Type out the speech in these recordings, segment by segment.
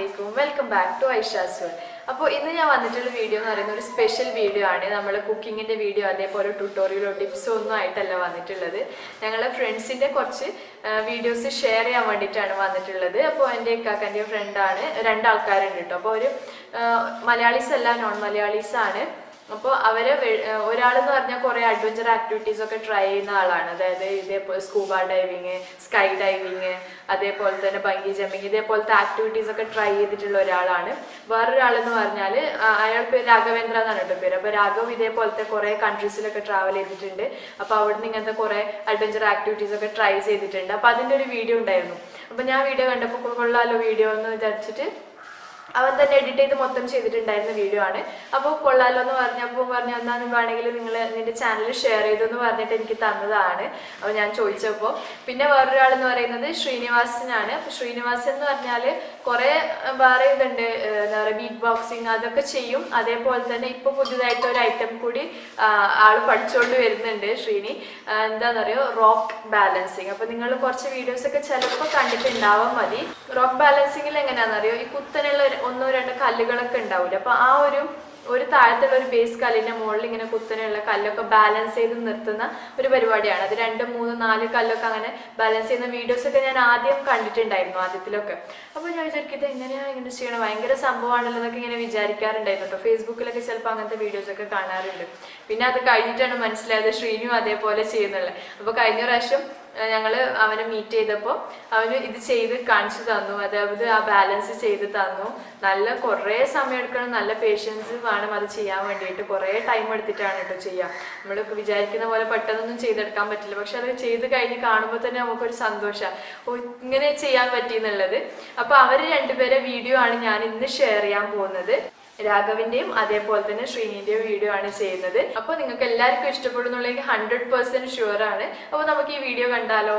അലൈക്കും welcome back to Aisha's അപ്പോൾ ഇന്ന് ഞാൻ വന്നിട്ടുള്ള വീഡിയോ എന്ന് പറയുന്നത് ഒരു സ്പെഷ്യൽ വീഡിയോ ആണ് നമ്മൾ കുക്കിങ്ങിൻ്റെ വീഡിയോ അതേപോലെ ട്യൂട്ടോറിയലോ ടിപ്സോ ഒന്നും ആയിട്ടല്ല വന്നിട്ടുള്ളത് ഞങ്ങളെ ഫ്രണ്ട്സിൻ്റെ കുറച്ച് വീഡിയോസ് ഷെയർ ചെയ്യാൻ വേണ്ടിയിട്ടാണ് വന്നിട്ടുള്ളത് അപ്പോൾ എൻ്റെ ഇക്കാക്കൻ്റെ ഫ്രണ്ടാണ് രണ്ടാൾക്കാരുണ്ട് കേട്ടോ അപ്പോൾ ഒരു മലയാളീസ് അല്ല നോൺ മലയാളീസ് ആണ് അപ്പോൾ അവരെ ഒരാളെന്ന് പറഞ്ഞാൽ കുറേ അഡ്വഞ്ചർ ആക്ടിവിറ്റീസ് ഒക്കെ ട്രൈ ചെയ്യുന്ന ആളാണ് അതായത് ഇതേപോലെ സ്കൂബ ഡൈവിങ് സ്കൈ ഡൈവിങ് അതേപോലെ തന്നെ ബങ്കി ജമ്പിങ് ഇതേപോലത്തെ ആക്ടിവിറ്റീസ് ഒക്കെ ട്രൈ ചെയ്തിട്ടുള്ള ഒരാളാണ് വേറൊരാളെന്ന് പറഞ്ഞാൽ അയാൾ പേര് രാഘവേന്ദ്ര എന്നാണ് കേട്ടോ പേര് അപ്പോൾ രാഘവ് ഇതേപോലത്തെ കുറേ കൺട്രീസിലൊക്കെ ട്രാവൽ ചെയ്തിട്ടുണ്ട് അപ്പോൾ അവിടുന്ന് ഇങ്ങനത്തെ കുറേ അഡ്വഞ്ചർ ആക്ടിവിറ്റീസ് ഒക്കെ ട്രൈ ചെയ്തിട്ടുണ്ട് അപ്പോൾ അതിൻ്റെ ഒരു വീഡിയോ ഉണ്ടായിരുന്നു അപ്പോൾ ഞാൻ വീഡിയോ കണ്ടപ്പോൾ കൊള്ളാലോ വീഡിയോ എന്ന് വിചാരിച്ചിട്ട് അവൻ തന്നെ എഡിറ്റ് ചെയ്ത് മൊത്തം ചെയ്തിട്ടുണ്ടായിരുന്ന വീഡിയോ ആണ് അപ്പോൾ കൊള്ളാലോ എന്ന് പറഞ്ഞപ്പോൾ പറഞ്ഞു എന്നാന്ന് വേണമെങ്കിൽ നിങ്ങൾ നിന്റെ ചാനൽ ഷെയർ ചെയ്തു എന്ന് പറഞ്ഞിട്ട് എനിക്ക് തന്നതാണ് അപ്പോൾ ഞാൻ ചോദിച്ചപ്പോൾ പിന്നെ വേറൊരാളെന്ന് പറയുന്നത് ശ്രീനിവാസനാണ് അപ്പോൾ ശ്രീനിവാസൻ എന്ന് പറഞ്ഞാൽ കുറേ വേറെ ഇതുണ്ട് ഏഹ് എന്താ പറയുക ബീറ്റ് ബോക്സിങ് അതൊക്കെ ചെയ്യും അതേപോലെ തന്നെ ഇപ്പോൾ പുതിയതായിട്ട് ഒരു ഐറ്റം കൂടി ആൾ പഠിച്ചുകൊണ്ട് വരുന്നുണ്ട് ശ്രീനി ആ, എന്താണെന്ന് പറയുക റോക്ക് ബാലൻസിങ് അപ്പോൾ നിങ്ങൾ കുറച്ച് വീഡിയോസ് ഒക്കെ ചിലപ്പോൾ കണ്ടിട്ടുണ്ടാവാൻ മതി റോക്ക് ബാലൻസിങ്ങിൽ എങ്ങനെയാണെന്ന് അറിയോ ഈ കുത്തനുള്ള ഒരു- ഒന്നോ രണ്ടോ കല്ലുകളൊക്കെ ഉണ്ടാവില്ല അപ്പോൾ ആ ഒരു ഒരു താഴത്തുള്ള ഒരു ബേസ് കല്ലിന്റെ മുകളിൽ ഇങ്ങനെ കുത്തനെയുള്ള കല്ലൊക്കെ ബാലൻസ് ചെയ്ത് നിർത്തുന്ന ഒരു പരിപാടിയാണ് അത് രണ്ട് മൂന്ന് നാല് കല്ലൊക്കെ അങ്ങനെ ബാലൻസ് ചെയ്യുന്ന വീഡിയോസ് ഒക്കെ ഞാൻ ആദ്യം കണ്ടിട്ടുണ്ടായിരുന്നു ആദ്യത്തിലൊക്കെ അപ്പോൾ ഞാൻ വിചാരിക്കും ഇത് എങ്ങനെയാണ് ഇങ്ങനെ ചെയ്യണം ഭയങ്കര സംഭവമാണല്ലോ എന്നൊക്കെ ഇങ്ങനെ വിചാരിക്കാറുണ്ടായിരുന്നു കേട്ടോ ഫേസ്ബുക്കിലൊക്കെ ചിലപ്പോൾ അങ്ങനത്തെ വീഡിയോസ് ഒക്കെ കാണാറുണ്ട് പിന്നെ അത് കഴിഞ്ഞിട്ടാണ് മനസ്സിലായത് ശ്രീനു അതേപോലെ ചെയ്യുന്നുള്ളത് അപ്പോൾ കഴിഞ്ഞ പ്രാവശ്യം ഞങ്ങൾ അവനെ മീറ്റ് ചെയ്തപ്പോൾ അവന് ഇത് ചെയ്ത് കാണിച്ചു തന്നു അതായത് ആ ബാലൻസ് ചെയ്ത് തന്നു നല്ല കുറേ സമയം എടുക്കണം നല്ല പേഷ്യൻസ് വേണം അത് ചെയ്യാൻ വേണ്ടിയിട്ട് കുറേ ടൈം എടുത്തിട്ടാണ് കേട്ടോ ചെയ്യുക നമ്മൾ വിചാരിക്കുന്ന പോലെ പെട്ടെന്നൊന്നും ചെയ്തെടുക്കാൻ പറ്റില്ല പക്ഷെ അത് ചെയ്ത് കഴിഞ്ഞ് കാണുമ്പോൾ തന്നെ നമുക്കൊരു സന്തോഷമാണ് ഓ ഇങ്ങനെ ചെയ്യാൻ പറ്റി എന്നുള്ളത് അപ്പോൾ അവർ രണ്ടുപേരെ വീഡിയോ ആണ് ഞാൻ ഇന്ന് ഷെയർ ചെയ്യാൻ പോകുന്നത് രാഘവിന്റെയും അതേപോലെ തന്നെ ശ്രീനിന്റെയും വീഡിയോ ആണ് ചെയ്യുന്നത് അപ്പോൾ നിങ്ങൾക്ക് എല്ലാവർക്കും ഇഷ്ടപ്പെടുന്നുള്ളെങ്കിൽ ഹൺഡ്രഡ് പെർസെന്റ് ഷുവർ ആണ് അപ്പോൾ നമുക്ക് ഈ വീഡിയോ കണ്ടാലോ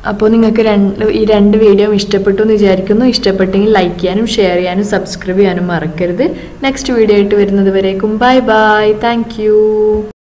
അപ്പോൾ നിങ്ങൾക്ക് രണ്ട് ഈ രണ്ട് വീഡിയോ ഇഷ്ടപ്പെട്ടു എന്ന് വിചാരിക്കുന്നു ഇഷ്ടപ്പെട്ടെങ്കിൽ ലൈക്ക് ചെയ്യാനും ഷെയർ ചെയ്യാനും സബ്സ്ക്രൈബ് ചെയ്യാനും മറക്കരുത് നെക്സ്റ്റ് വീഡിയോ ആയിട്ട് വരുന്നത് വരേക്കും ബൈ ബൈ താങ്ക്